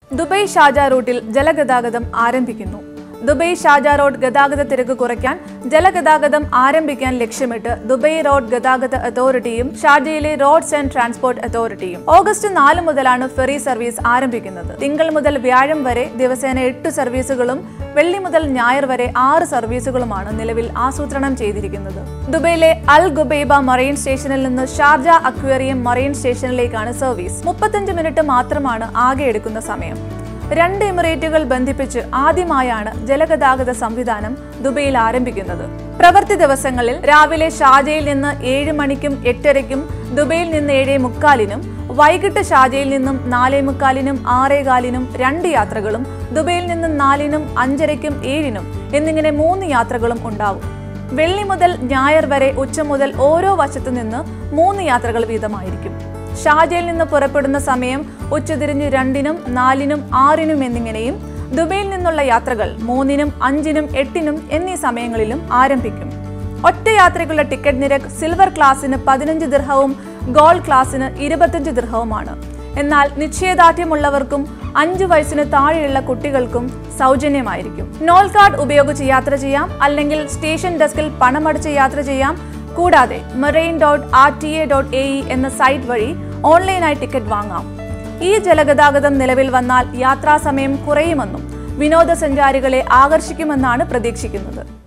Dubai Shaja റൂട്ടിൽ ജലഗതാഗതം ആരംഭിക്കുന്നു Dubai Shaja road ഗതാഗത തിരക്ക് കുറയ്ക്കാൻ ജലഗതാഗതം ആരംഭിക്കാൻ ലക്ഷ്യമിട്ട് ദുബൈ റോഡ് ഗതാഗത അതോറിറ്റിയും ഷാർജയിലെ റോഡ്സ് ആൻഡ് ട്രാൻസ്പോർട്ട് അതോറിറ്റിയും ഓഗസ്റ്റ് നാല് മുതലാണ് ഫെറി സർവീസ് ആരംഭിക്കുന്നത് തിങ്കൾ മുതൽ വ്യാഴം വരെ ദിവസേന എട്ട് സർവീസുകളും വെള്ളി മുതൽ ഞായർ വരെ ആറ് സർവീസുകളുമാണ് നിലവിൽ ആസൂത്രണം ചെയ്തിരിക്കുന്നത് ദുബൈയിലെ അൽ ഗുബൈബ മറൈൻ സ്റ്റേഷനിൽ നിന്ന് ഷാർജ അക്വേറിയം മറൈൻ സ്റ്റേഷനിലേക്കാണ് സർവീസ് മുപ്പത്തഞ്ച് മിനിറ്റ് മാത്രമാണ് ആകെ എടുക്കുന്ന സമയം രണ്ട് എമിറേറ്റുകൾ ബന്ധിപ്പിച്ച് ആദ്യമായാണ് ജലഗതാഗത സംവിധാനം ദുബൈയിൽ ആരംഭിക്കുന്നത് പ്രവൃത്തി ദിവസങ്ങളിൽ രാവിലെ ഷാജയിൽ നിന്ന് ഏഴ് മണിക്കും എട്ടരയ്ക്കും ദുബൈയിൽ നിന്ന് ഏഴേ മുക്കാലിനും വൈകിട്ട് ഷാജയിൽ നിന്നും നാലേ മുക്കാലിനും ആറേകാലിനും രണ്ട് യാത്രകളും ദുബൈയിൽ നിന്നും നാലിനും അഞ്ചരയ്ക്കും ഏഴിനും എന്നിങ്ങനെ മൂന്ന് യാത്രകളും ഉണ്ടാവും വെള്ളി മുതൽ ഞായർ വരെ ഉച്ച മുതൽ ഓരോ വശത്തു നിന്ന് മൂന്ന് യാത്രകൾ വീതമായിരിക്കും ഷാജയിൽ നിന്ന് പുറപ്പെടുന്ന സമയം ഉച്ചതിരിഞ്ഞ് രണ്ടിനും നാലിനും ആറിനും എന്നിങ്ങനെയും ദുബൈയിൽ നിന്നുള്ള യാത്രകൾ മൂന്നിനും അഞ്ചിനും എട്ടിനും എന്നീ സമയങ്ങളിലും ആരംഭിക്കും ഒറ്റ യാത്രയ്ക്കുള്ള ടിക്കറ്റ് നിരക്ക് സിൽവർ ക്ലാസ്സിന് പതിനഞ്ച് ദിർഹവും ഗോൾഡ് ക്ലാസ്സിന് ഇരുപത്തഞ്ച് ദിർഹവുമാണ് എന്നാൽ നിശ്ചയദാർഢ്യമുള്ളവർക്കും അഞ്ചു വയസ്സിന് താഴെയുള്ള കുട്ടികൾക്കും സൗജന്യമായിരിക്കും നോൾ കാർഡ് ഉപയോഗിച്ച് യാത്ര ചെയ്യാം അല്ലെങ്കിൽ സ്റ്റേഷൻ ഡെസ്കിൽ പണമടച്ച് യാത്ര ചെയ്യാം കൂടാതെ marine dot R T A dot A E എന്ന സൈറ്റ് വഴി ഓൺലൈനായി ടിക്കറ്റ് വാങ്ങാം ഈ ജലഗതാഗതം നിലവിൽ വന്നാൽ യാത്രാസമയം കുറയുമെന്നും വിനോദസഞ്ചാരികളെ ആകർഷിക്കുമെന്നാണ് പ്രതീക്ഷിക്കുന്നത്